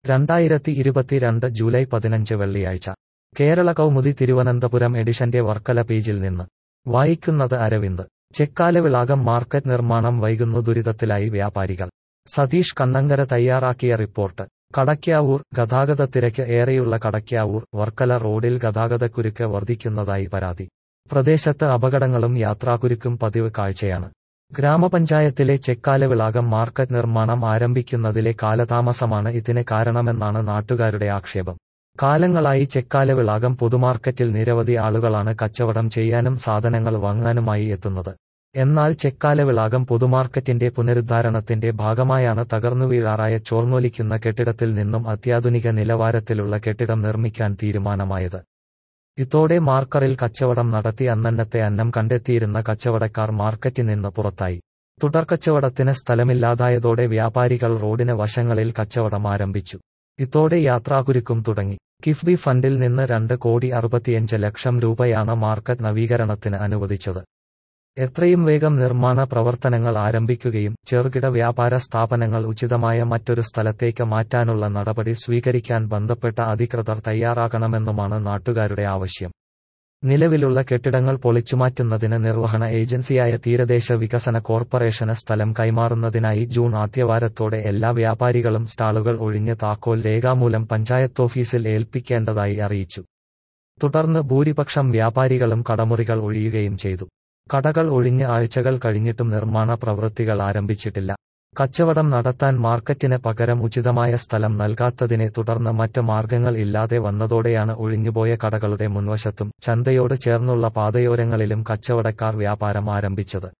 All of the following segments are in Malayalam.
രണ്ടായിരത്തി ഇരുപത്തിരണ്ട് ജൂലൈ പതിനഞ്ച് വെള്ളിയാഴ്ച കേരള കൗമുദി തിരുവനന്തപുരം എഡിഷന്റെ വർക്കല പേജിൽ നിന്ന് വായിക്കുന്നത് അരവിന്ദ് ചെക്കാലവിളാകം മാർക്കറ്റ് നിർമ്മാണം വൈകുന്നു ദുരിതത്തിലായി വ്യാപാരികൾ സതീഷ് കണ്ണങ്കര തയ്യാറാക്കിയ റിപ്പോർട്ട് കടയ്ക്കാവൂർ ഗതാഗതത്തിരക്ക് ഏറെയുള്ള കടയ്ക്കാവൂർ വർക്കല റോഡിൽ ഗതാഗതക്കുരുക്ക് വർദ്ധിക്കുന്നതായി പരാതി പ്രദേശത്ത് അപകടങ്ങളും യാത്രാക്കുരുക്കും പതിവ് കാഴ്ചയാണ് ഗ്രാമപഞ്ചായത്തിലെ ചെക്കാലവിളാകം മാർക്കറ്റ് നിർമ്മാണം ആരംഭിക്കുന്നതിലെ കാലതാമസമാണ് ഇതിന് കാരണമെന്നാണ് നാട്ടുകാരുടെ ആക്ഷേപം കാലങ്ങളായി ചെക്കാലവിളാകം പൊതുമാർക്കറ്റിൽ നിരവധി ആളുകളാണ് കച്ചവടം ചെയ്യാനും സാധനങ്ങൾ വാങ്ങാനുമായി എത്തുന്നത് എന്നാൽ ചെക്കാലവിളാകം പൊതുമാർക്കറ്റിന്റെ പുനരുദ്ധാരണത്തിന്റെ ഭാഗമായാണ് തകർന്നുവീഴാറായ ചോർന്നൊലിക്കുന്ന കെട്ടിടത്തിൽ നിന്നും അത്യാധുനിക നിലവാരത്തിലുള്ള കെട്ടിടം നിർമ്മിക്കാൻ തീരുമാനമായത് ഇതോടെ മാർക്കറിൽ കച്ചവടം നടത്തി അന്നന്നത്തെ അന്നം കണ്ടെത്തിയിരുന്ന കച്ചവടക്കാർ മാർക്കറ്റിൽ നിന്ന് പുറത്തായി തുടർക്കച്ചവടത്തിന് സ്ഥലമില്ലാതായതോടെ വ്യാപാരികൾ റോഡിന് വശങ്ങളിൽ കച്ചവടം ആരംഭിച്ചു ഇതോടെ യാത്രാകുരുക്കും തുടങ്ങി കിഫ്ബി ഫണ്ടിൽ നിന്ന് രണ്ട് കോടി അറുപത്തിയഞ്ച് ലക്ഷം രൂപയാണ് മാർക്കറ്റ് നവീകരണത്തിന് അനുവദിച്ചത് എത്രയും വേഗം നിർമ്മാണ പ്രവർത്തനങ്ങൾ ആരംഭിക്കുകയും ചെറുകിട വ്യാപാര സ്ഥാപനങ്ങൾ ഉചിതമായ മറ്റൊരു സ്ഥലത്തേക്ക് മാറ്റാനുള്ള നടപടി സ്വീകരിക്കാൻ ബന്ധപ്പെട്ട അധികൃതർ തയ്യാറാകണമെന്നുമാണ് നാട്ടുകാരുടെ ആവശ്യം നിലവിലുള്ള കെട്ടിടങ്ങൾ പൊളിച്ചുമാറ്റുന്നതിന് നിർവഹണ ഏജൻസിയായ തീരദേശ വികസന കോർപ്പറേഷന് സ്ഥലം കൈമാറുന്നതിനായി ജൂൺ ആദ്യവാരത്തോടെ എല്ലാ വ്യാപാരികളും സ്റ്റാളുകൾ ഒഴിഞ്ഞ് താക്കോൽ രേഖാമൂലം പഞ്ചായത്തോഫീസിൽ ഏൽപ്പിക്കേണ്ടതായി അറിയിച്ചു തുടർന്ന് ഭൂരിപക്ഷം വ്യാപാരികളും കടമുറികൾ ഒഴിയുകയും ചെയ്തു കടകൾ ഒഴിഞ്ഞ് ആഴ്ചകൾ കഴിഞ്ഞിട്ടും നിർമ്മാണ പ്രവൃത്തികൾ ആരംഭിച്ചിട്ടില്ല കച്ചവടം നടത്താൻ മാർക്കറ്റിന് പകരം ഉചിതമായ സ്ഥലം നൽകാത്തതിനെ തുടർന്ന് മറ്റ് മാർഗങ്ങൾ ഇല്ലാതെ വന്നതോടെയാണ് ഒഴിഞ്ഞുപോയ കടകളുടെ മുൻവശത്തും ചന്തയോട് ചേർന്നുള്ള പാതയോരങ്ങളിലും കച്ചവടക്കാർ വ്യാപാരം ആരംഭിച്ചത്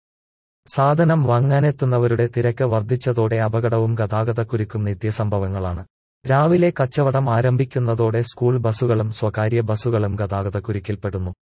സാധനം വാങ്ങാനെത്തുന്നവരുടെ തിരക്ക് വർദ്ധിച്ചതോടെ അപകടവും ഗതാഗതക്കുരുക്കും നിത്യസംഭവങ്ങളാണ് രാവിലെ കച്ചവടം ആരംഭിക്കുന്നതോടെ സ്കൂൾ ബസ്സുകളും സ്വകാര്യ ബസ്സുകളും ഗതാഗതക്കുരുക്കിൽപ്പെടുന്നു